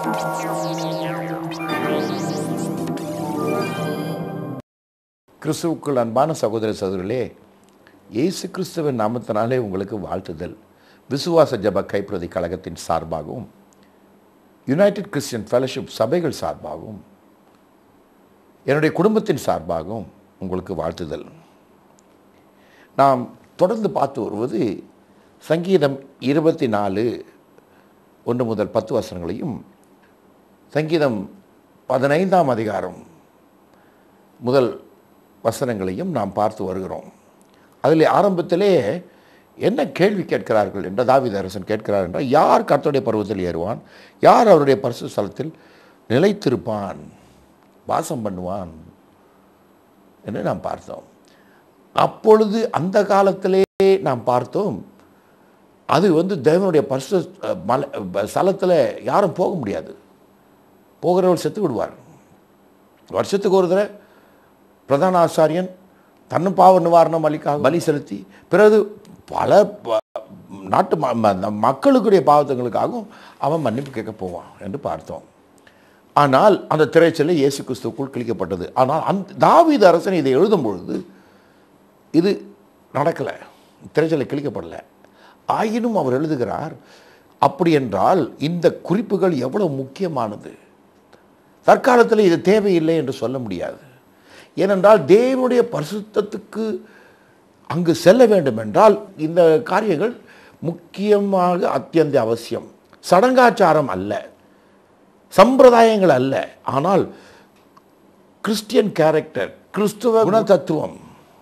கிறிஸ்துவுக்குள் அன்பான சகோதர சகோதரர்களே இயேசு கிறிஸ்துவின் நாமத்தினாலே உங்களுக்கு வாழ்த்துதல் விசுவாச ஜப கைப்பிரதி கழகத்தின் சார்பாகவும் யுனைடெட் கிறிஸ்டியன் ஃபெலோஷிப் சபைகள் சார்பாகவும் என்னுடைய குடும்பத்தின் சார்பாகவும் உங்களுக்கு வாழ்த்துதல் நாம் தொடர்ந்து பார்த்து வருவது சங்கீதம் இருபத்தி நாலு ஒன்று முதல் பத்து வசனங்களையும் சங்கீதம் பதினைந்தாம் அதிகாரம் முதல் வசனங்களையும் நாம் பார்த்து வருகிறோம் அதில் ஆரம்பத்திலே என்ன கேள்வி கேட்கிறார்கள் என்ற தாவீது அரசன் கேட்கிறார் என்றால் யார் கர்த்தருடைய பருவத்தில் ஏறுவான் யார் அவருடைய பரிசு ஸ்தலத்தில் நிலைத்திருப்பான் வாசம் பண்ணுவான் என்று நாம் பார்த்தோம் அப்பொழுது அந்த காலத்திலே நாம் பார்த்தோம் அது வந்து தேவனுடைய பரிசு மலை ஸ்தலத்தில் யாரும் போக முடியாது போகிறவர் செத்து விடுவார் வருஷத்துக்கு ஒரு தடவை பிரதான ஆசாரியன் தன்னு பாவ நிவாரணம் அளிக்காக பலி செலுத்தி பிறகு பல ப- நாட்டு ம- ம- அந்த மக்களுக்குடைய பாவத்தங்களுக்காகவும் அவன் மன்னிப்பு கேட்க போவான் என்று பார்த்தோம் ஆனால் அந்த திரைச்சலை இயேசு கிறிஸ்துவுக்குள் கிழிக்கப்பட்டது ஆனால் அந்த தாவீது அரசன் இதை எழுதும் பொழுது இது நடக்கலை திரைச்சலை கிழிக்கப்படல ஆயினும் அவர் எழுதுகிறார் அப்படி என்றால் இந்த குறிப்புகள் எவ்வளவு முக்கியமானது தற்காலத்தில் இது தேவையில்லை என்று சொல்ல முடியாது ஏனென்றால் தேவனுடைய பரிசுத்தத்துக்கு அங்கு செல்ல வேண்டும் என்றால் இந்த காரியங்கள் முக்கியமாக அத்தியந்த அவசியம் சடங்காச்சாரம் அல்ல சம்பிரதாயங்கள் அல்ல ஆனால் கிறிஸ்டியன் கேரக்டர் கிறிஸ்துவ குணதத்துவம்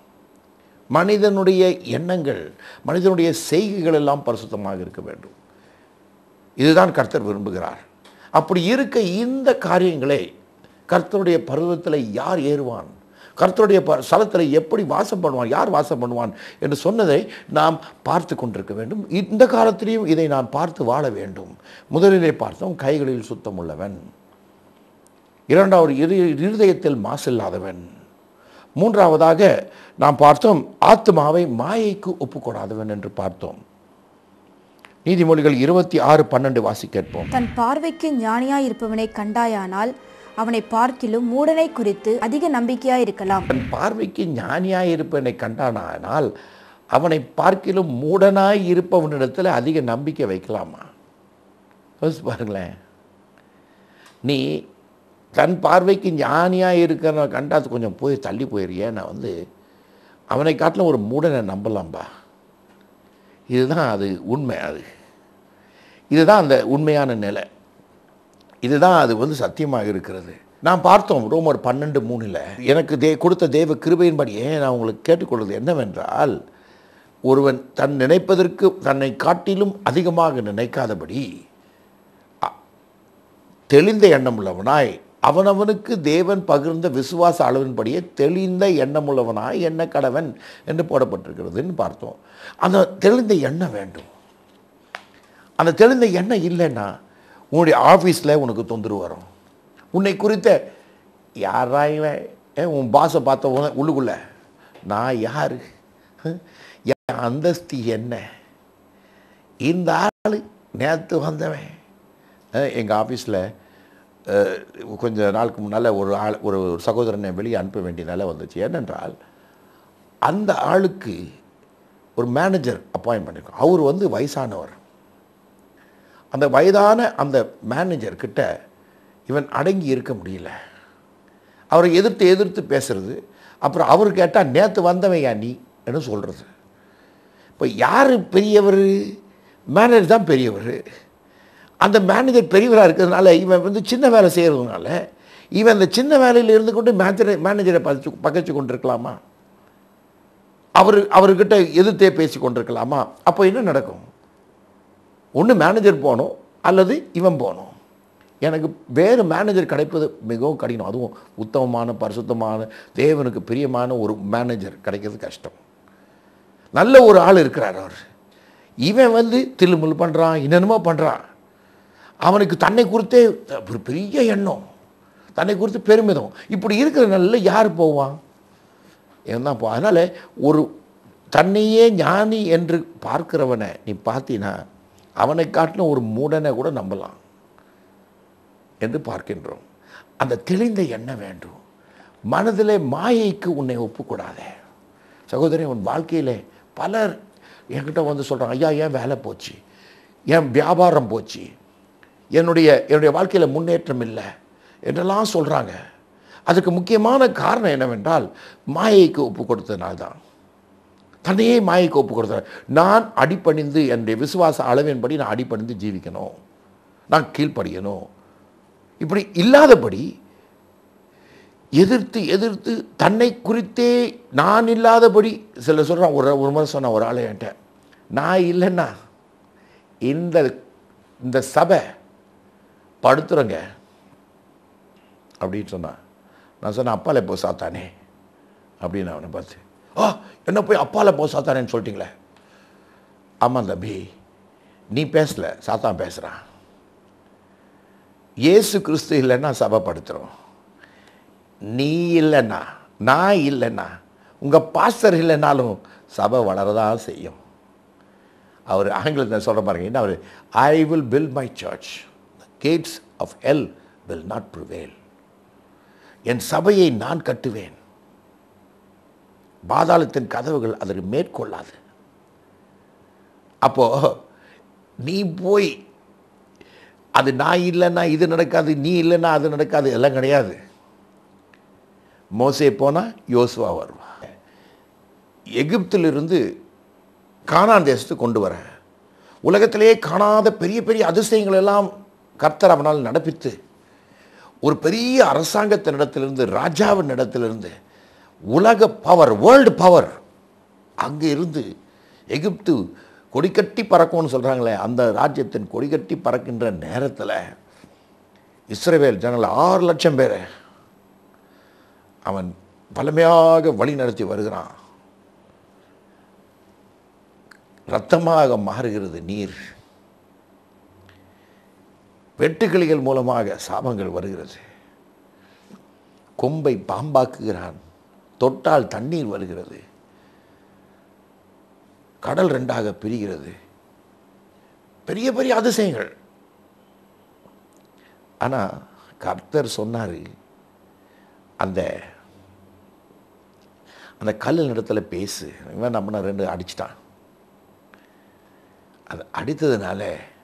மனிதனுடைய எண்ணங்கள் மனிதனுடைய செய்கைகள் எல்லாம் பரிசுத்தமாக இருக்க வேண்டும் இதுதான் கர்த்தர் விரும்புகிறார் அப்படி இருக்க இந்த காரியங்களை கர்த்தருடைய பருவத்தில் யார் ஏறுவான் கர்த்தருடைய ப ஸ்தலத்தில் எப்படி வாசம் பண்ணுவான் யார் வாசம் பண்ணுவான் என்று சொன்னதை நாம் பார்த்து கொண்டிருக்க வேண்டும் இந்த காலத்திலையும் இதை நான் பார்த்து வாழ வேண்டும் முதலிலே பார்த்தோம் கைகளில் சுத்தம் உள்ளவன் இரண்டாவது இரு இருதயத்தில் மாசில்லாதவன் மூன்றாவதாக நாம் பார்த்தோம் ஆத்மாவை மாயைக்கு ஒப்புக்கொடாதவன் என்று பார்த்தோம் நீதிமொழிகள் இருபத்தி ஆறு பன்னெண்டு வாசி கேட்போம் தன் பார்வைக்கு ஞானியாய் இருப்பவனை கண்டாயானால் அவனை பார்க்கிலும் மூடனை குறித்து அதிக நம்பிக்கையாய் இருக்கலாம் தன் பார்வைக்கு ஞானியாய் இருப்பவனை கண்டானால் அவனை பார்க்கிலும் மூடனாய் இருப்பவனிடத்தில் அதிக நம்பிக்கை வைக்கலாமா யோசிச்சு பாருங்களேன் நீ தன் பார்வைக்கு ஞானியாக இருக்கிறவனை கண்டா அது கொஞ்சம் போய் தள்ளி போயிரு ஏன்னா வந்து அவனை காட்டிலும் ஒரு மூடனை நம்பலாம்பா இதுதான் அது உண்மை அது இதுதான் அந்த உண்மையான நிலை இதுதான் அது வந்து சத்தியமாக இருக்கிறது நான் பார்த்தோம் ரோமர் பன்னெண்டு மூணில் எனக்கு தே கொடுத்த தேவ கிருபையின்படியே நான் உங்களுக்கு கேட்டுக்கொள்வது என்னவென்றால் ஒருவன் தன் நினைப்பதற்கு தன்னை காட்டிலும் அதிகமாக நினைக்காதபடி அ- தெளிந்த எண்ணம் உள்ளவனாய் அவனவனுக்கு தேவன் பகிர்ந்த விசுவாச அளவின்படியே தெளிந்த எண்ணமுள்ளவனாய் எண்ண கடவன் என்று போடப்பட்டிருக்கிறதுன்னு பார்த்தோம் அந்த தெளிந்த எண்ணம் வேண்டும் அந்த தெளிந்த எண்ணம் இல்லைன்னா உன்னுடைய ஆஃபீஸில் உனக்கு தொந்தரவு வரும் உன்னை குறித்த யாரா இவன் ஏன் உன் பாஸை பார்த்த உடனே உள்ளுக்குள்ள நான் யார் என் அந்தஸ்து என்ன இந்த ஆள் நேற்று வந்தவன் எங்கள் ஆஃபீஸில் கொஞ்ச நாளுக்கு முன்னால் ஒரு ஆள் ஒரு சகோதரனை வெளியே அனுப்ப வேண்டிய நிலை வந்துச்சு ஏனென்றால் அந்த ஆளுக்கு ஒரு மேனேஜர் அப்பாயின்ட் பண்ணியிருக்கோம் அவர் வந்து வயசானவர் அந்த வயதான அந்த மேனேஜர் கிட்ட இவன் அடங்கி இருக்க முடியல அவரை எதிர்த்து எதிர்த்து பேசுறது அப்புறம் அவர் கேட்டால் நேற்று வந்தவையா நீ என்று சொல்கிறது இப்போ யார் பெரியவர் மேனேஜர் தான் பெரியவர் அந்த மேனேஜர் பெரியவராக இருக்கிறதுனால இவன் வந்து சின்ன வேலை செய்கிறதுனால இவன் அந்த சின்ன வேலையில் இருந்து கொண்டு மேனேஜரை மேனேஜரை பகைச்சு பகைச்சு கொண்டிருக்கலாமா அவர் அவர்கிட்ட எதிர்த்தே பேசி கொண்டிருக்கலாமா அப்போ என்ன நடக்கும் ஒன்று மேனேஜர் போகணும் அல்லது இவன் போகணும் எனக்கு வேறு மேனேஜர் கிடைப்பது மிகவும் கடினம் அதுவும் உத்தமமான பரிசுத்தமான தேவனுக்கு பிரியமான ஒரு மேனேஜர் கிடைக்கிறது கஷ்டம் நல்ல ஒரு ஆள் இருக்கிறார் அவர் இவன் வந்து தில்லுமுல் பண்ணுறான் என்னென்னமோ பண்ணுறான் அவனுக்கு தன்னை குறித்தே ஒரு பெரிய எண்ணம் தன்னை குறித்து பெருமிதம் இப்படி இருக்கிற நல்ல யார் போவான் என்ன போ அதனால் ஒரு தன்னையே ஞானி என்று பார்க்கிறவனை நீ பார்த்தீன்னா அவனை காட்டின ஒரு மூடனை கூட நம்பலாம் என்று பார்க்கின்றோம் அந்த தெளிந்த எண்ணம் வேண்டும் மனதிலே மாயைக்கு உன்னை ஒப்புக்கூடாதே சகோதரி உன் வாழ்க்கையிலே பலர் என்கிட்ட வந்து சொல்கிறாங்க ஐயா ஏன் வேலை போச்சு என் வியாபாரம் போச்சு என்னுடைய என்னுடைய வாழ்க்கையில் முன்னேற்றம் இல்லை என்றெல்லாம் சொல்கிறாங்க அதுக்கு முக்கியமான காரணம் என்னவென்றால் மாயைக்கு ஒப்பு கொடுத்ததுனால்தான் தன்னையே மாயைக்கு ஒப்பு கொடுத்த நான் அடிப்பணிந்து என்னுடைய விசுவாச அளவின்படி நான் அடிப்பணிந்து ஜீவிக்கணும் நான் கீழ்ப்படியணும் இப்படி இல்லாதபடி எதிர்த்து எதிர்த்து தன்னை குறித்தே நான் இல்லாதபடி சில சொல்கிறான் ஒரு ஒரு முறை சொன்ன ஒரு ஆள் என்கிட்ட நான் இல்லைன்னா இந்த இந்த சபை படுத்துறங்க அப்படின்னு சொன்னான் நான் சொன்னேன் அப்பால போ சாத்தானே அப்படின்னு அவனை பார்த்து ஆ என்ன போய் அப்பால போ சாத்தானேன்னு சொல்லிட்டீங்களே ஆமாம் தம்பி நீ பேசல சாத்தான் பேசுகிறான் இயேசு கிறிஸ்து இல்லைன்னா சபை படுத்துகிறோம் நீ இல்லைன்னா நான் இல்லைன்னா உங்கள் பாஸ்டர் இல்லைனாலும் சபை வளரதான் செய்யும் அவர் ஆங்கிலத்தில் சொல்கிற பாருங்க என்ன அவர் I will build my church gates of hell will not prevail என் சபையை நான் கட்டுவேன் பாதாளத்தின் கதவுகள் அதற்கு மேற்கொள்ளாது அப்போ நீ போய் அது நான் இல்லைன்னா இது நடக்காது நீ இல்லைன்னா அது நடக்காது எல்லாம் கிடையாது மோசே போனால் யோசுவா வருவா எகிப்திலிருந்து கானான் தேசத்துக்கு கொண்டு வர உலகத்திலேயே காணாத பெரிய பெரிய அதிசயங்கள் எல்லாம் கர்த்தர் அவனால் நடப்பித்து ஒரு பெரிய அரசாங்கத்தினிடத்திலிருந்து ராஜாவின் இடத்திலிருந்து உலக பவர் வேர்ல்டு பவர் அங்கே இருந்து எகிப்து கொடிக்கட்டி பறக்கும்னு சொல்கிறாங்களே அந்த ராஜ்யத்தின் கொடிக்கட்டி பறக்கின்ற நேரத்தில் இஸ்ரவேல் ஜனங்கள் ஆறு லட்சம் பேரை அவன் வலிமையாக வழி நடத்தி வருகிறான் இரத்தமாக மாறுகிறது நீர் வெட்டுக்கிளிகள் மூலமாக சாபங்கள் வருகிறது கொம்பை பாம்பாக்குகிறான் தொட்டால் தண்ணீர் வருகிறது கடல் ரெண்டாக பிரிகிறது பெரிய பெரிய அதிசயங்கள் ஆனால் கர்த்தர் சொன்னார் அந்த அந்த கல் இடத்துல பேசு இவன் நம்மனை ரெண்டு அடிச்சிட்டான் அது அடித்ததுனால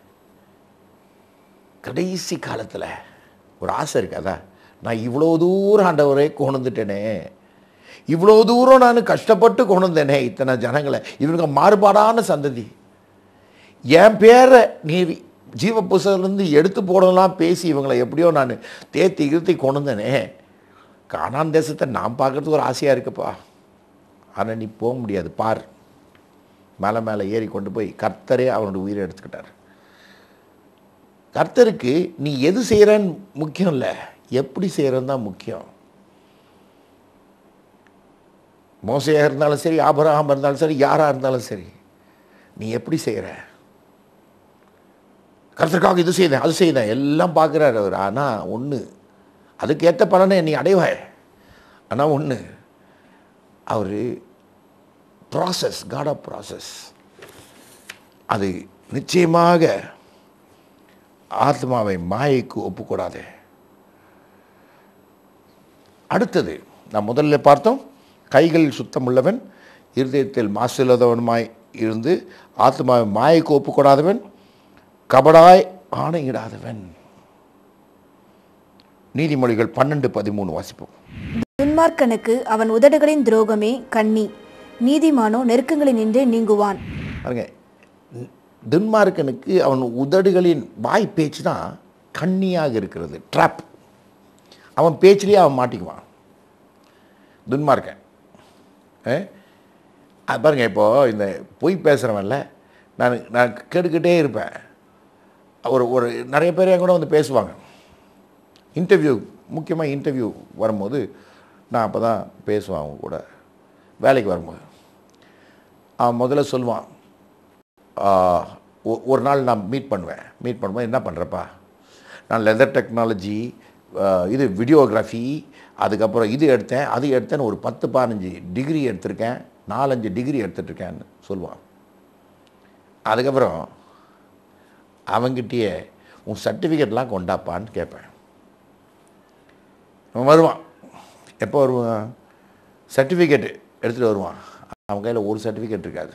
கடைசி காலத்தில் ஒரு ஆசை இருக்காதா நான் இவ்வளோ தூரம் ஆண்டவரே கொண்டுட்டேனே இவ்வளோ தூரம் நான் கஷ்டப்பட்டு கொண்டுந்தேனே இத்தனை ஜனங்களை இவனுங்க மாறுபாடான சந்ததி என் பேரை நீ ஜீவ புஸ்தகத்துலேருந்து எடுத்து போடலாம் பேசி இவங்களை எப்படியோ நான் தேத்தி இருத்தி கொண்டுந்தேனே காணான் தேசத்தை நான் பார்க்கறதுக்கு ஒரு ஆசையாக இருக்குப்பா ஆனால் நீ போக முடியாது பார் மேலே மேலே ஏறி கொண்டு போய் கர்த்தரே அவனோட உயிரை எடுத்துக்கிட்டார் கர்த்தருக்கு நீ எது செய்கிறன்னு முக்கியம் இல்லை எப்படி செய்கிறன்னு தான் முக்கியம் மோசையாக இருந்தாலும் சரி ஆபரகம் இருந்தாலும் சரி யாராக இருந்தாலும் சரி நீ எப்படி செய்கிற கர்த்தருக்காக இது செய்தேன் அது செய்தேன் எல்லாம் பார்க்குறாரு அவர் ஆனால் ஒன்று அதுக்கேற்ற பலனை நீ அடைவாய் ஆனால் ஒன்று அவர் ப்ராசஸ் காட் ஆஃப் ப்ராசஸ் அது நிச்சயமாக ஆத்மாவை மாயைக்கு ஒப்புக்கூடாது அடுத்தது நான் முதல்ல பார்த்தோம் கைகளில் சுத்தமுள்ளவன் இருதயத்தில் மாசில்லாதவனுமாய் இருந்து ஆத்மாவை மாயைக்கு ஒப்புக்கூடாதவன் கபடாய் ஆணையிடாதவன் நீதிமொழிகள் பன்னெண்டு பதிமூணு வாசிப்போம் துன்மார்க்கனுக்கு அவன் உதடுகளின் துரோகமே கண்ணி நீதிமானோ நெருக்கங்களில் நின்று நீங்குவான் பாருங்க ந- துன்மார்க்கனுக்கு அவன் உதடுகளின் வாய் பேச்சு தான் கண்ணியாக இருக்கிறது ட்ராப் அவன் பேச்சிலேயே அவன் மாட்டிக்குவான் துன்மார்க்கன் ஏ? அது பாருங்க இப்போது இந்த பொய் பேசுகிறவன்ல நான் நான் கேட்டுக்கிட்டே இருப்பேன் ஒரு ஒரு நிறைய பேர் என் கூட வந்து பேசுவாங்க இன்டர்வியூ முக்கியமாக இன்டர்வியூ வரும்போது நான் அப்போ தான் பேசுவேன் அவங்க கூட வேலைக்கு வரும்போது அவன் முதல்ல சொல்லுவான் "ஆ, ஒ- ஒரு நாள் நான் மீட் பண்ணுவேன் மீட் பண்ணும்போது என்ன பண்ணுறப்பா நான் லெதர் டெக்னாலஜி இது வீடியோகிராஃபி அதுக்கப்புறம் இது எடுத்தேன் அது எடுத்தேன்னு ஒரு பத்து பதினஞ்சு டிகிரி எடுத்திருக்கேன் நாலஞ்சு டிகிரி எடுத்துட்ருக்கேன்னு சொல்லுவான் அதுக்கப்புறம் அவங்கிட்டயே உன் சர்டிஃபிகேட்லாம் கொண்டாப்பான்னு கேட்பேன் அவன் வருவான் எப்போ வருவான் சர்டிஃபிகேட்டு எடுத்துகிட்டு வருவான் அவன் கையில் ஒரு சர்டிஃபிகேட் இருக்காது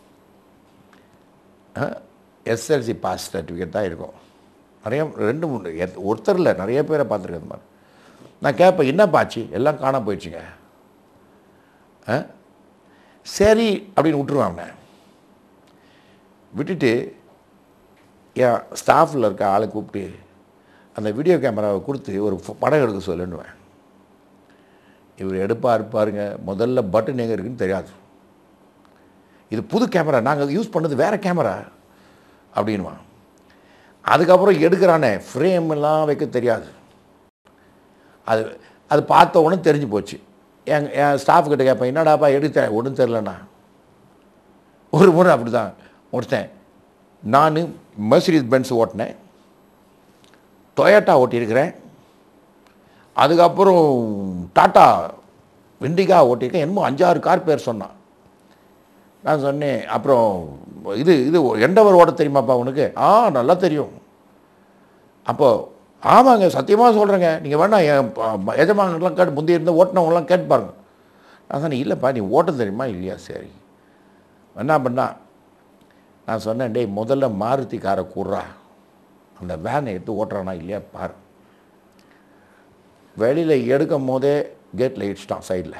எஸ்எல்சி பாஸ் சர்டிஃபிகேட் தான் இருக்கும் நிறைய ரெண்டு மூணு எத்- ஒருத்தர் இல்லை நிறைய பேரை பார்த்துருக்கேன் அந்த மாதிரி நான் கேட்பேன் என்ன பாச்சு எல்லாம் காணாம போயிடுச்சுங்க ஆ? சரி அப்படின்னு விட்டுருவான் அவனை விட்டுட்டு என் ஸ்டாஃபில் இருக்க ஆளை கூப்பிட்டு அந்த வீடியோ கேமராவை கொடுத்து ஒரு ஃபோ- படம் எடுக்க சொல்லுன்னுவேன் இவர் எடுப்பா இருப்பாருங்க முதல்ல பட்டன் எங்கே இருக்குன்னு தெரியாது இது புது கேமரா நாங்கள் யூஸ் பண்ணது வேறு கேமரா அப்படின்வான் அதுக்கப்புறம் எடுக்கிறானே ஃப்ரேம் எல்லாம் வைக்க தெரியாது அது அது பார்த்த உடனே தெரிஞ்சு போச்சு என் என் ஸ்டாஃப் கிட்ட கேட்பேன் என்னடாப்பா எடுத்த ஒன்றும் தெரிலண்ணா ஒரு முறை அப்படி தான் ஒருத்தன் நான் மெர்சிடிஸ் பென்ஸ் ஓட்டினேன் டொயோட்டா ஓட்டியிருக்கிறேன் அதுக்கப்புறம் டாட்டா விண்டிகா ஓட்டியிருக்கேன் என்னமோ அஞ்சாறு கார் பேர் சொன்னான் நான் சொன்னேன் அப்புறம் இது இது எண்டவர் ஓட தெரியுமாப்பா உனக்கு ஆ நல்லா தெரியும் அப்போது ஆமாங்க சத்தியமாக சொல்கிறேங்க நீங்கள் வேணா என் ப- எஜமானங்கள்லாம் கேட்டு முந்தைய இருந்த ஓட்டினவங்களாம் கேட்டு பாருங்க நான் சொன்னேன் இல்லைப்பா நீ ஓட்ட தெரியுமா இல்லையா சரி என்ன பண்ணா நான் சொன்னேன் டேய் முதல்ல மாருதி காரை கூடுறா அந்த வேனை எடுத்து ஓட்டுறானா இல்லையா பாரு வெளியில் எடுக்கும் போதே கேட்டில் இடிச்சிட்டான் சைடில்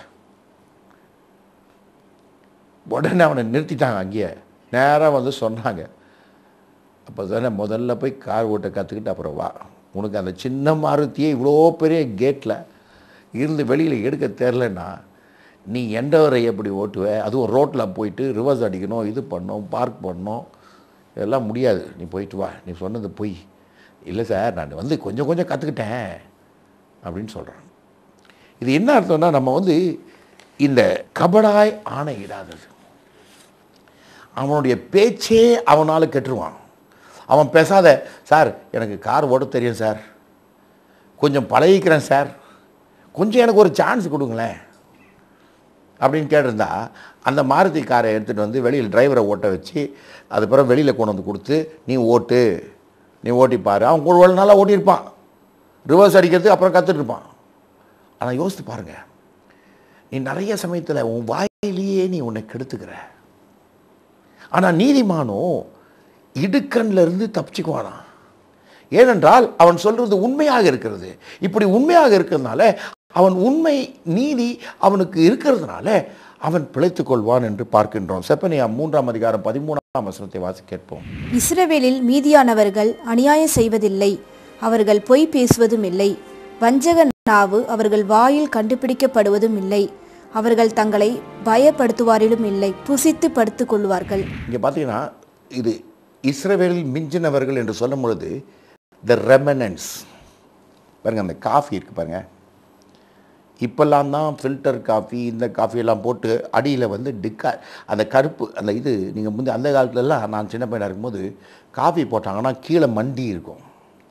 உடனே அவனை நிறுத்திட்டாங்க அங்கேயே நேராக வந்து சொன்னாங்க அப்போ தானே முதல்ல போய் கார் ஓட்ட கற்றுக்கிட்டு அப்புறம் வா உனக்கு அந்த சின்ன மாருதியே இவ்வளோ பெரிய கேட்டில் இருந்து வெளியில் எடுக்க தெரிலன்னா நீ எண்டவரை எப்படி ஓட்டுவ அதுவும் ரோட்டில் போயிட்டு ரிவர்ஸ் அடிக்கணும் இது பண்ணணும் பார்க் பண்ணணும் இதெல்லாம் முடியாது நீ போயிட்டு வா நீ சொன்னது பொய் இல்லை சார் நான் வந்து கொஞ்சம் கொஞ்சம் கற்றுக்கிட்டேன் அப்படின்னு சொல்கிறான் இது என்ன அர்த்தம்னா நம்ம வந்து இந்த கபடாய் ஆணையிடாதது அவனுடைய பேச்சே அவனால் கெட்டுருவான் அவன் பேசாத சார் எனக்கு கார் ஓட்ட தெரியும் சார் கொஞ்சம் பழகிக்கிறேன் சார் கொஞ்சம் எனக்கு ஒரு சான்ஸ் கொடுங்களேன் அப்படின்னு கேட்டிருந்தா அந்த மாருதி காரை எடுத்துகிட்டு வந்து வெளியில் டிரைவரை ஓட்ட வச்சு அதுக்கப்புறம் வெளியில் கொண்டு வந்து கொடுத்து நீ ஓட்டு நீ ஓட்டி பாரு அவன் ஒரு ஒரு நாளாக ஓட்டியிருப்பான் ரிவர்ஸ் அடிக்கிறதுக்கு அப்புறம் கற்றுட்டு இருப்பான் ஆனால் யோசித்து பாருங்க நீ நிறைய சமயத்தில் உன் வாயிலேயே நீ உன்னை கெடுத்துக்கிற ஆனால் நீதிமானோ இடுக்கண்ல இருந்து தப்பிச்சுக்குவானா ஏனென்றால் அவன் சொல்றது உண்மையாக இருக்கிறது இப்படி உண்மையாக இருக்கிறதுனால அவன் உண்மை நீதி அவனுக்கு இருக்கிறதுனால அவன் பிழைத்துக் கொள்வான் என்று பார்க்கின்றோம் செப்பனியா மூன்றாம் அதிகாரம் பதிமூணாம் வசனத்தை வாசி கேட்போம் இஸ்ரவேலில் மீதியானவர்கள் அநியாயம் செய்வதில்லை அவர்கள் பொய் பேசுவதும் இல்லை வஞ்சக நாவு அவர்கள் வாயில் கண்டுபிடிக்கப்படுவதும் இல்லை அவர்கள் தங்களை பயப்படுத்துவாரிலும் இல்லை புசித்து படுத்துக் கொள்வார்கள் இங்கே பார்த்தீங்கன்னா இது இஸ்ரவேலில் மிஞ்சினவர்கள் என்று சொல்லும் பொழுது த ரெமனன்ஸ் பாருங்க அந்த காஃபி இருக்கு பாருங்க இப்போல்லாம் தான் ஃபில்டர் காஃபி இந்த காஃபியெல்லாம் போட்டு அடியில் வந்து டிக்கா அந்த கருப்பு அந்த இது நீங்கள் முந்தைய அந்த காலத்துலலாம் நான் சின்ன பையனாக இருக்கும்போது காஃபி போட்டாங்கன்னா கீழே மண்டி இருக்கும்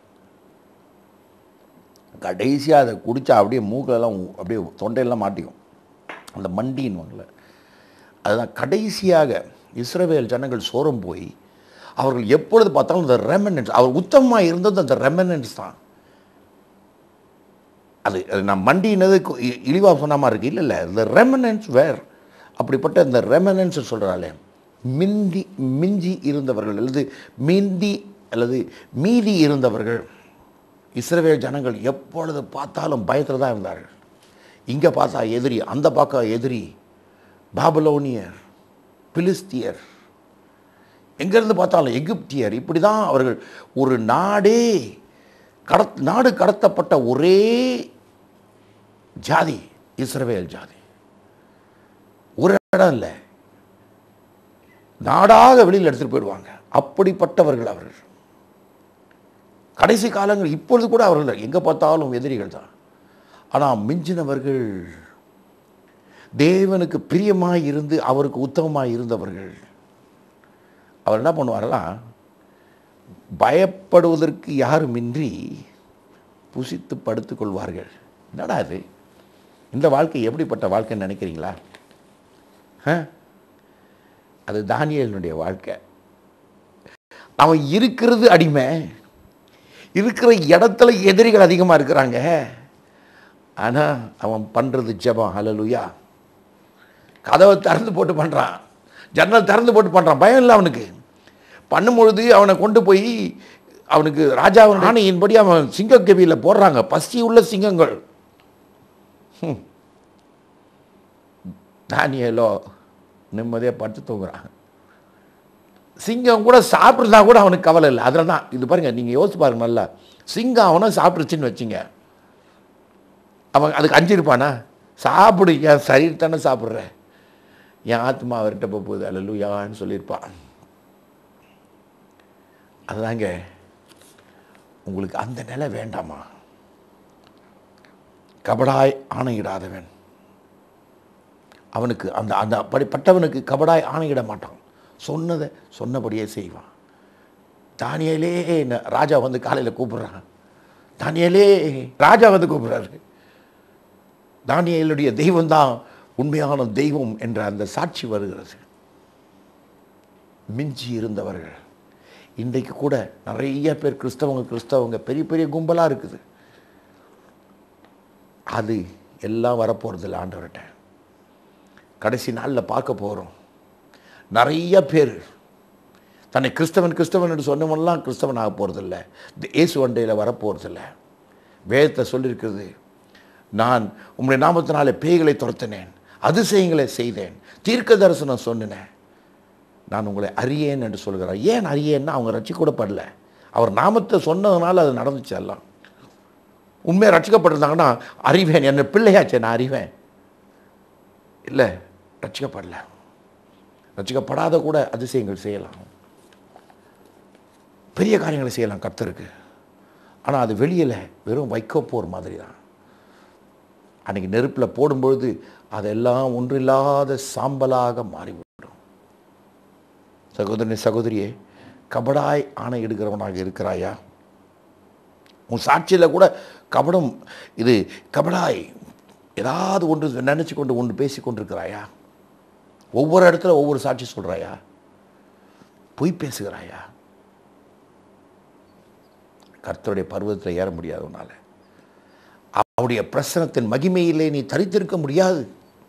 கடைசியாக அதை குடித்தா அப்படியே மூக்கிலலாம் ஊ- அப்படியே தொண்டையெல்லாம் மாட்டிக்கும் அந்த மண்டின்னுவாங்கள்ல அதுதான் கடைசியாக இஸ்ரவேல் ஜனங்கள் சோரம் போய் அவர்கள் எப்பொழுது பார்த்தாலும் அந்த ரெமனன்ஸ் அவர் உத்தமமாக இருந்தது அந்த ரெமனன்ஸ் தான் அது அது நான் மண்டினது கு- இ- இழிவா சொன்ன மாதிரி இருக்கு இல்லை இல்லை இந்த ரெமனன்ஸ் வேர் அப்படிப்பட்ட இந்த ரெமனன்ஸ் சொல்கிறாளே மிந்தி மிஞ்சி இருந்தவர்கள் அல்லது மிந்தி அல்லது மீதி இருந்தவர்கள் இஸ்ரவேல் ஜனங்கள் எப்பொழுது பார்த்தாலும் பயத்தில் தான் இருந்தார்கள் இங்கே பார்த்தா எதிரி அந்த பக்கம் எதிரி பாபலோனியர் பிலிஸ்தியர் எங்கேருந்து பார்த்தாலும் எகிப்தியர் இப்படி தான் அவர்கள் ஒரு நாடே கடத் நாடு கடத்தப்பட்ட ஒரே ஜாதி இஸ்ரவேல் ஜாதி ஒரு இடம் இல்லை நாடாக வெளியில் எடுத்துகிட்டு போயிடுவாங்க அப்படிப்பட்டவர்கள் அவர்கள் கடைசி காலங்கள் இப்பொழுது கூட அவர்கள் எங்கே பார்த்தாலும் எதிரிகள் தான் ஆனால் மிஞ்சினவர்கள் தேவனுக்கு பிரியமாய் இருந்து அவருக்கு உத்தமமாய் இருந்தவர்கள் அவர் என்ன பண்ணுவாரெல்லாம் பயப்படுவதற்கு யாருமின்றி புசித்து படுத்துக் கொள்வார்கள் என்னடா இது இந்த வாழ்க்கை எப்படிப்பட்ட வாழ்க்கைன்னு நினைக்கிறீங்களா ஆ? அது தானியேலினுடைய வாழ்க்கை அவன் இருக்கிறது அடிமை இருக்கிற இடத்துல எதிரிகள் அதிகமாக இருக்கிறாங்க ஆனால் அவன் பண்ணுறது ஜெபம் ஹalleluya கதவை திறந்து போட்டு பண்ணுறான் ஜன்னல் திறந்து போட்டு பண்ணுறான் பயம் இல்லை அவனுக்கு பண்ணும்பொழுது அவனை கொண்டு போய் அவனுக்கு ராஜாவின் ஆணையின்படி அவன் சிங்கக்கவியில் போடுறாங்க பசி உள்ள சிங்கங்கள் ஹம். தானியேலோ நிம்மதியாக படுத்து தூங்குறான் சிங்கம் கூட சாப்பிட்றதா கூட அவனுக்கு கவலை இல்லை அதில் தான் இது பாருங்கள் நீங்கள் யோசிச்சு பாருங்க நல்லா சிங்கம் அவனை சாப்பிட்ருச்சுன்னு வச்சுங்க அவன் அதுக்கு அஞ்சிருப்பானா சாப்பிடு என் சரீரம் தானே சாப்பிட்ற என் ஆத்மா அவர்கிட்ட போக போகுது அல்லலுயான்னு சொல்லியிருப்பான் அதுதாங்க உங்களுக்கு அந்த நிலை வேண்டாமா கபடாய் ஆணையிடாதவன் அவனுக்கு அந்த அந்த அப்படிப்பட்டவனுக்கு கபடாய் ஆணையிட மாட்டான் சொன்னதை சொன்னபடியே செய்வான் தானியலே என்ன ராஜா வந்து காலையில் கூப்பிடுறான் தானியலே ராஜா வந்து கூப்பிடுறாரு தானியலுடைய தெய்வம் தான் உண்மையான தெய்வம் என்ற அந்த சாட்சி வருகிறது மிஞ்சி இருந்தவர்கள் இன்றைக்கு கூட நிறைய பேர் கிறிஸ்தவங்க கிறிஸ்தவங்க பெரிய பெரிய கும்பலாக இருக்குது அது எல்லாம் வரப்போகிறதில்ல ஆண்டவர்கிட்ட கடைசி நாளில் பார்க்க போகிறோம் நிறைய பேர் தன்னை கிறிஸ்தவன் கிறிஸ்தவன் என்று சொன்னவன்லாம் கிறிஸ்தவன் ஆக போகிறதில்ல இயேசு வண்டையில் வரப்போகிறதில்ல வேதத்தை சொல்லியிருக்கிறது நான் உம்முடைய நாமத்தினாலே பேய்களை துரத்தினேன் அதிசயங்களை செய்தேன் தீர்க்க தரிசனம் சொன்னினேன் நான் உங்களை அறியேன் என்று சொல்கிறார் ஏன் அறியேன்னா அவங்க ரட்சிக்க படல அவர் நாமத்தை சொன்னதுனால அது நடந்துச்சு எல்லாம் உண்மையாக ரட்சிக்கப்பட்டிருந்தாங்கன்னா அறிவேன் என்ன பிள்ளையாச்சே நான் அறிவேன் இல்லை ரட்சிக்கப்படல ரட்சிக்கப்படாத கூட அதிசயங்கள் செய்யலாம் பெரிய காரியங்களை செய்யலாம் கர்த்தருக்கு ஆனால் அது வெளியில் வெறும் வைக்கப்போர் மாதிரி தான் அன்றைக்கி நெருப்பில் போடும்பொழுது அதெல்லாம் ஒன்றில்லாத சாம்பலாக மாறிவிடும் சகோதரனே சகோதரியே கபடாய் ஆணையிடுகிறவனாக இருக்கிறாயா உன் சாட்சியில் கூட கபடம் இது கபடாய் ஏதாவது ஒன்று நினச்சி கொண்டு ஒன்று பேசி கொண்டிருக்கிறாயா ஒவ்வொரு இடத்துல ஒவ்வொரு சாட்சி சொல்கிறாயா பொய் பேசுகிறாயா கர்த்தருடைய பருவத்தில் ஏற முடியாது உன்னால அவருடைய பிரசனத்தின் மகிமையிலே நீ தரித்திருக்க முடியாது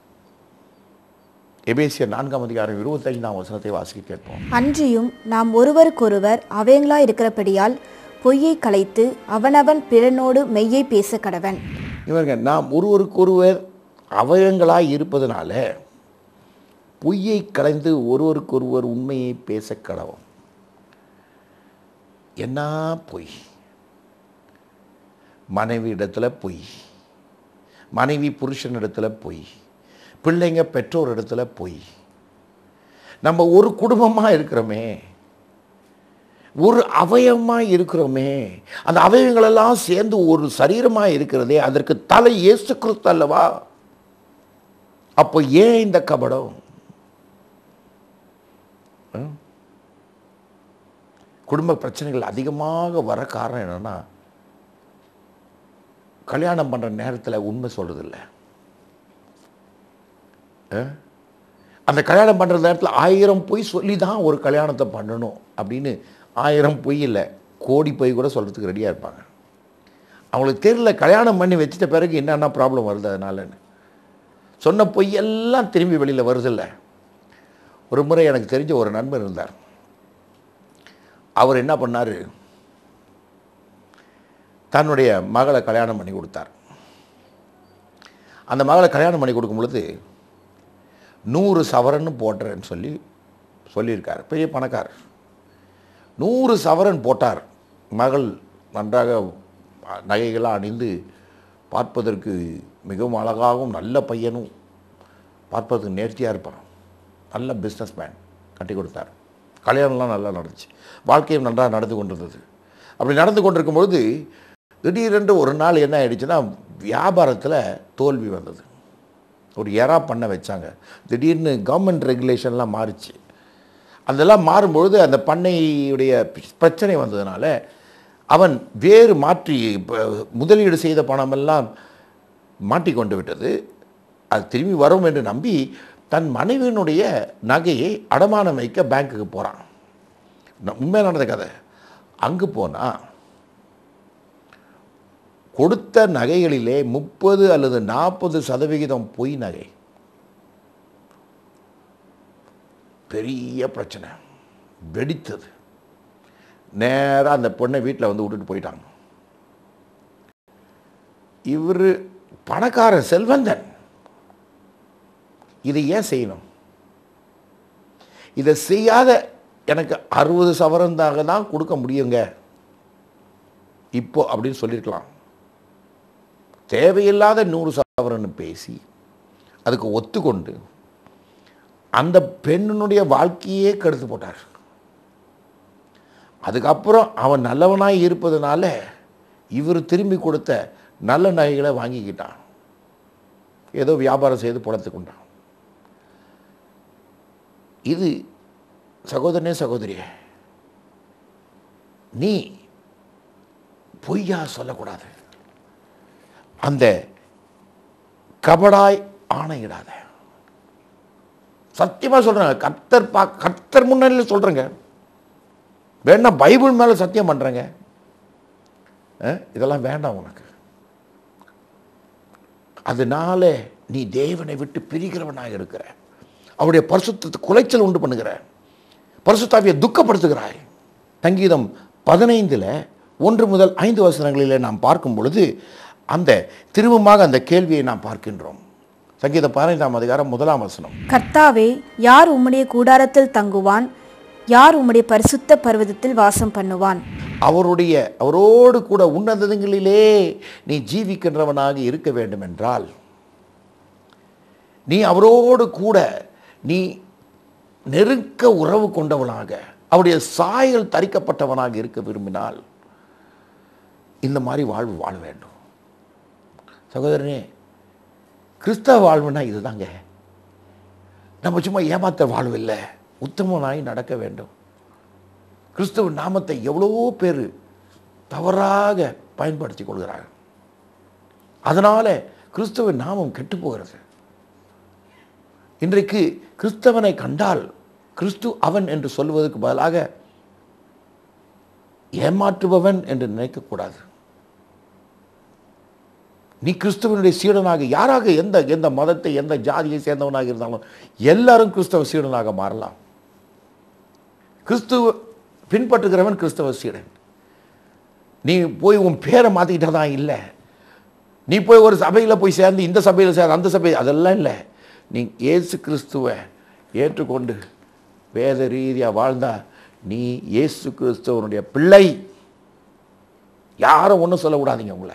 எபேசியர் நான்காம் அதிகாரம் இருபத்தைந்தாம் வசனத்தை வாசிக்க கேட்போம் அன்றியும் நாம் ஒருவருக்கொருவர் அவயங்களாய் இருக்கிறபடியால் பொய்யை கலைத்து அவனவன் பிறனோடு மெய்யை பேச கடவன் இவங்க நாம் ஒருவருக்கொருவர் அவயங்களாய் இருப்பதனால பொய்யை கலைந்து ஒருவருக்கொருவர் உண்மையை பேச கடவோம் என்ன பொய் மனைவி இடத்துல பொய் மனைவி புருஷன் இடத்துல பொய் பிள்ளைங்க பெற்றோர் இடத்துல பொய் நம்ம ஒரு குடும்பமாக இருக்கிறோமே ஒரு அவயமாக இருக்கிறோமே அந்த அவயங்களெல்லாம் சேர்ந்து ஒரு சரீரமாக இருக்கிறதே அதற்கு தலை இயேசு கிறிஸ்து அல்லவா அப்போ ஏன் இந்த கபடம் ஆ? குடும்ப பிரச்சனைகள் அதிகமாக வர காரணம் என்னன்னா கல்யாணம் பண்ணுற நேரத்தில் உண்மை சொல்கிறதில்ல அந்த கல்யாணம் பண்ணுற நேரத்தில் ஆயிரம் பொய் சொல்லி தான் ஒரு கல்யாணத்தை பண்ணணும் அப்படின்னு ஆயிரம் பொய் இல்லை கோடி பொய் கூட சொல்கிறதுக்கு ரெடியாக இருப்பாங்க அவங்களுக்கு தெரியல கல்யாணம் பண்ணி வச்சிட்ட பிறகு என்னென்ன ப்ராப்ளம் வருது அதனாலன்னு சொன்ன பொய் எல்லாம் திரும்பி வெளியில் வருதில்ல ஒரு முறை எனக்கு தெரிஞ்ச ஒரு நண்பர் இருந்தார் அவர் என்ன பண்ணார் தன்னுடைய மகளை கல்யாணம் பண்ணி கொடுத்தார் அந்த மகளை கல்யாணம் பண்ணி கொடுக்கும் பொழுது நூறு சவரன் போட்டுறேன்னு சொல்லி சொல்லியிருக்கார் பெரிய பணக்காரர் நூறு சவரன் போட்டார் மகள் நன்றாக நகைகளாக அணிந்து பார்ப்பதற்கு மிகவும் அழகாகவும் நல்ல பையனும் பார்ப்பதற்கு நேர்த்தியாக இருப்பான் நல்ல பிஸ்னஸ் மேன் கட்டி கொடுத்தார் கல்யாணம்லாம் நல்லா நடந்துச்சு வாழ்க்கையும் நன்றாக நடந்து கொண்டிருந்தது அப்படி நடந்து கொண்டிருக்கும் பொழுது திடீரென்று ஒரு நாள் என்ன ஆயிடுச்சுன்னா வியாபாரத்தில் தோல்வி வந்தது ஒரு எறா பண்ண வச்சாங்க திடீர்னு கவர்மெண்ட் ரெகுலேஷன்லாம் மாறிச்சு அதெல்லாம் மாறும்பொழுது அந்த பண்ணையுடைய பிரச்சனை வந்ததுனால அவன் வேறு மாற்றி இப்ப முதலீடு செய்த பணமெல்லாம் மாட்டிக்கொண்டு விட்டது அது திரும்பி வரும் என்று நம்பி தன் மனைவியினுடைய நகையை அடமானம் வைக்க பேங்க்குக்கு போகிறான் உண்மையாக நடந்த கதை அங்கே போனால் கொடுத்த நகைகளிலே முப்பது அல்லது நாற்பது சதவிகிதம் பொய் நகை பெரிய பிரச்சனை வெடித்தது நேராக அந்த பொண்ணை வீட்டில் வந்து விட்டுட்டு போயிட்டாங்க இவர் பணக்கார செல்வந்தன் இதை ஏன் செய்யணும் இதை செய்யாத எனக்கு அறுபது சவரந்தாக தான் கொடுக்க முடியுங்க இப்போ அப்படின்னு சொல்லியிருக்கலாம் தேவையில்லாத நூறு சவரன்னு பேசி அதுக்கு ஒத்துக்கொண்டு அந்த பெண்ணினுடைய வாழ்க்கையே கெடுத்து போட்டார் அதுக்கப்புறம் அவன் நல்லவனாய் இருப்பதனால இவர் திரும்பி கொடுத்த நல்ல நகைகளை வாங்கிக்கிட்டான் ஏதோ வியாபாரம் செய்து புலத்து கொண்டான் இது சகோதரனே சகோதரியே நீ பொய்யா சொல்லக்கூடாது அந்த கபடாய் ஆணையிடாத சத்தியமா சொல்றேன் கர்த்தர் பா கர்த்தர் முன்னாடியில் சொல்றேங்க வேணா பைபிள் மேல சத்தியம் பண்றேங்க அஹ், இதெல்லாம் வேண்டாம் உனக்கு அதனால நீ தேவனை விட்டு பிரிகிறவனாக இருக்கிற அவருடைய பரிசுத்தத்தை குலைச்சல் உண்டு பண்ணுகிற பரிசுத்தாவியை துக்கப்படுத்துகிறாய் சங்கீதம் பதினைந்தில் ஒன்று முதல் ஐந்து வசனங்களிலே நாம் பார்க்கும் பொழுது அந்த திரும்பமாக அந்த கேள்வியை நாம் பார்க்கின்றோம் சங்கீதம் பதினைந்தாம் அதிகாரம் முதலாம் வசனம் கர்த்தாவே யார் உம்முடைய கூடாரத்தில் தங்குவான் யார் உம்முடைய பரிசுத்த பர்வதத்தில் வாசம் பண்ணுவான் அவருடைய அவரோடு கூட உன்னதங்களிலே நீ ஜீவிக்கின்றவனாக இருக்க வேண்டும் என்றால் நீ அவரோடு கூட நீ நெருக்க உறவு கொண்டவனாக அவருடைய சாயல் தரிக்கப்பட்டவனாக இருக்க விரும்பினால் இந்த மாதிரி வாழ்வு வாழ வேண்டும் சகோதரனே கிறிஸ்தவ வாழ்வுனா இதுதாங்க நம்ம சும்மா ஏமாத்த வாழ்வு இல்லை உத்தமனாய் நடக்க வேண்டும் கிறிஸ்துவ நாமத்தை எவ்வளவோ பேர் தவறாக பயன்படுத்தி கொள்கிறார்கள் அதனால கிறிஸ்துவ நாமம் கெட்டு போகிறது இன்றைக்கு கிறிஸ்தவனை கண்டால் கிறிஸ்து அவன் என்று சொல்வதற்கு பதிலாக ஏமாற்றுபவன் என்று நினைக்கக்கூடாது நீ கிறிஸ்துவனுடைய சீடனாக யாராக எந்த எந்த மதத்தை எந்த ஜாதியை சேர்ந்தவனாக இருந்தாலும் எல்லாரும் கிறிஸ்தவ சீடனாக மாறலாம் கிறிஸ்துவ பின்பற்றுகிறவன் கிறிஸ்தவ சீடன் நீ போய் உன் பேரை மாற்றிக்கிட்டா தான் இல்லை நீ போய் ஒரு சபையில் போய் சேர்ந்து இந்த சபையில் சேர்ந்து அந்த சபை அதெல்லாம் இல்லை நீ இயேசு கிறிஸ்துவை ஏற்றுக்கொண்டு வேத ரீதியாக வாழ்ந்தா நீ இயேசு கிறிஸ்துவனுடைய பிள்ளை யாரும் ஒன்றும் சொல்லக்கூடாதீங்க உங்களை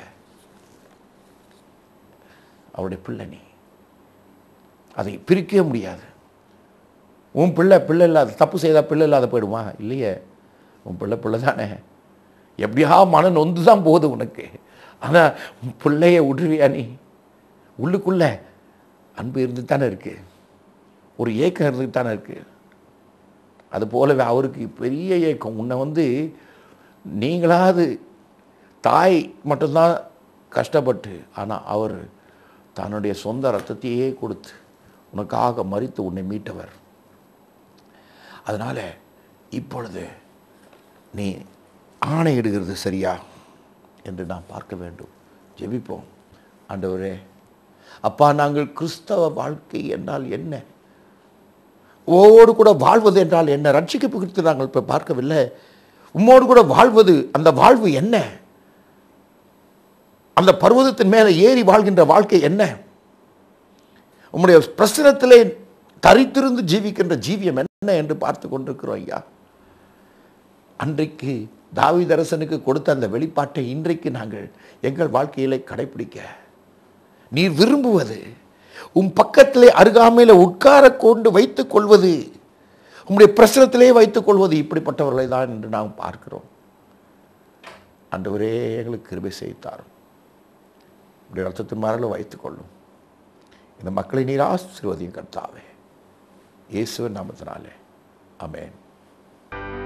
அவருடைய பிள்ளை நீ அதை பிரிக்கவே முடியாது உன் பிள்ளை பிள்ளை இல்லாத தப்பு செய்தால் பிள்ளை இல்லாத போயிடுமா இல்லையே உன் பிள்ளை பிள்ளை தானே எப்படியா மன நொந்து தான் போகுது உனக்கு ஆனால் உன் பிள்ளைய விடுவியா நீ உள்ளுக்குள்ள அன்பு இருந்து தானே இருக்கு ஒரு ஏக்கம் இருந்து தானே இருக்கு அது போலவே அவருக்கு பெரிய ஏக்கம் உன்னை வந்து நீங்களாவது தாய் மட்டும்தான் கஷ்டப்பட்டு ஆனால் அவர் தன்னுடைய சொந்த ரத்தத்தையே கொடுத்து உனக்காக மறித்து உன்னை மீட்டவர் அதனால் இப்பொழுது நீ ஆணையிடுகிறது சரியா என்று நாம் பார்க்க வேண்டும் ஜெபிப்போம் ஆண்டவரே அப்பா நாங்கள் கிறிஸ்தவ வாழ்க்கை என்றால் என்ன ஓடு கூட வாழ்வது என்றால் என்ன ரட்சிக்கப்பு குறித்து நாங்கள் இப்போ பார்க்கவில்லை உம்மோடு கூட வாழ்வது அந்த வாழ்வு என்ன அந்த பர்வதத்தின் மேலே ஏறி வாழ்கின்ற வாழ்க்கை என்ன உம்முடைய பிரசனத்திலே தரித்திருந்து ஜீவிக்கின்ற ஜீவியம் என்ன என்று பார்த்து கொண்டிருக்கிறோம் ஐயா அன்றைக்கு தாவிதரசனுக்கு கொடுத்த அந்த வெளிப்பாட்டை இன்றைக்கு நாங்கள் எங்கள் வாழ்க்கையிலே கடைபிடிக்க நீர் விரும்புவது உன் பக்கத்திலே அருகாமையில் உட்கார கொண்டு வைத்துக் கொள்வது உம்முடைய பிரசனத்திலே வைத்துக் கொள்வது இப்படிப்பட்டவர்களை தான் என்று நாம் பார்க்கிறோம் ஆண்டவரே எங்களுக்கு கிருபை செய்தாரும் உடைய ரத்தத்தின் மரல வைத்துக் கொள்ளும் இந்த மக்களை நீர் ஆசீர்வதியும் கர்த்தாவே இயேசுவின் நாமத்தினாலே ஆமென்